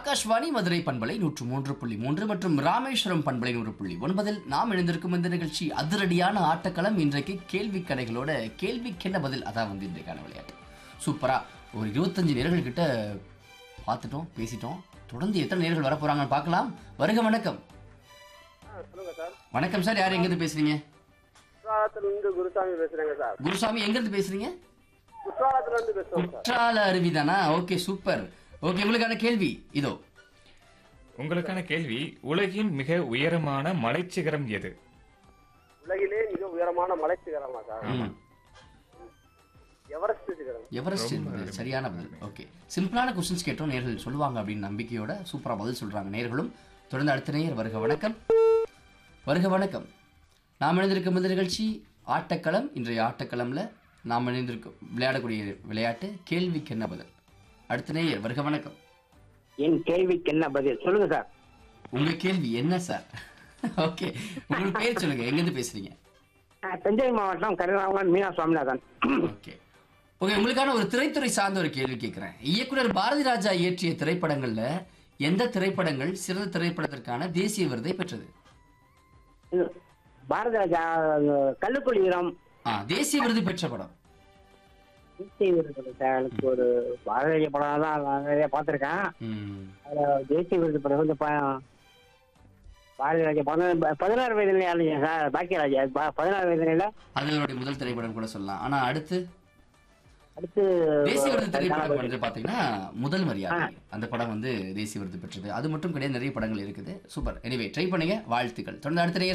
ஆகாஷ்வாணி மதுரை பண்பலை நூற்று மூன்று புள்ளி மூன்று மற்றும் ராமேஸ்வரம் பண்பலை நூறு புள்ளி ஒன்பதில் நாம் இணைந்திருக்கும் இந்த நிகழ்ச்சி அதிரடியான ஆட்டக்களம் இன்றைக்கு கேள்வி கடைகளோட கேள்விக்கென்ன பதில் அதான் வந்து இன்றைக்கான விளையாட்டு சூப்பரா ஒரு இருபத்தஞ்சு நேர்கள் கிட்ட பார்த்துட்டோம் பேசிட்டோம் தொடர்ந்து எத்தனை நேர்கள் வர போறாங்கன்னு பார்க்கலாம் வருக வணக்கம் ஆ, சொல்லுங்க சார் வணக்கம் சார் யார் எங்கிருந்து பேசுறீங்க குற்றாலத்துல இருந்து குருசாமி பேசுறேங்க சார் குருசாமி எங்கிருந்து பேசுறீங்க குற்றாலத்துல இருந்து பேசுறோம் சார் குற்றால அருவிதானா ஓகே சூப்பர் ஓகே உங்களுக்கான கேள்வி இதோ உங்களுக்கான கேள்வி உலகின் மிக உயரமான மலைச்சிகரம் எது உலகிலே மிக உயரமான மலை சிகரமா சார் ம். எவரெஸ்ட் சிகரம் எவரெஸ்ட் என்பது சரியான பதில் ஓகே சிம்பிளான கொஸ்டின்ஸ் கேட்டோம் நேர்கள் சொல்லுவாங்க அப்படின்னு நம்பிக்கையோட சூப்பரா பதில் சொல்றாங்க நேர்களும் தொடர்ந்து அடுத்த நேயர் வருக வணக்கம் வருக வணக்கம் நாம் இணைந்திருக்கும் இந்த நிகழ்ச்சி ஆட்டக்களம் இன்றைய ஆட்டக்களம்ல நாம் இணைந்திருக்கும் விளையாடக்கூடிய விளையாட்டு கேள்விக்கு என்ன பதில் அடுத்த நேயர் வருக வணக்கம் என் கேள்விக்கு என்ன பதில் சொல்லுங்க சார் உங்க கேள்வி என்ன சார் ஓகே உங்களுக்கு பேர் சொல்லுங்க எங்கேருந்து பேசுறீங்க நான் தஞ்சை மாவட்டம் கருணாவன் மீனா சுவாமிநாதன் ஓகே ஓகே உங்களுக்கான ஒரு திரைத்துறை சார்ந்த ஒரு கேள்வி கேட்கிறேன் இயக்குனர் பாரதி ராஜா இயற்றிய திரைப்படங்கள்ல எந்த திரைப்படங்கள் சிறந்த திரைப்படத்திற்கான தேசிய விருதை பெற்றது இது பாரத ராஜா கல்லுக்குழி வீரம் ஆ தேசிய விருது பெற்ற படம் தேசிய விருது சார் எனக்கு ஒரு பாரத ராஜா படம் தான் நான் நிறைய பார்த்துருக்கேன் ம். அதில் தேசிய விருது படம் வந்து ப- பாரதி ராஜா பதினாறு பதினாறு வயதுல யாருங்க சார் பாக்கியராஜா ப- பதினாறு வயதுல அது அவருடைய முதல் திரைப்படம் கூட சொல்லலாம் ஆனா அடுத்து அடுத்து தேசிய விருது திரைப்படம் வந்து பாத்தீங்கன்னா முதல் மரியாதை அந்த படம் வந்து தேசிய விருது பெற்றது அது மட்டும் கிடையாது நிறைய படங்கள் இருக்குது சூப்பர் எனிவே ட்ரை பண்ணுங்க வாழ்த்துக்கள் தொடர்ந்து அடுத்த நேயர்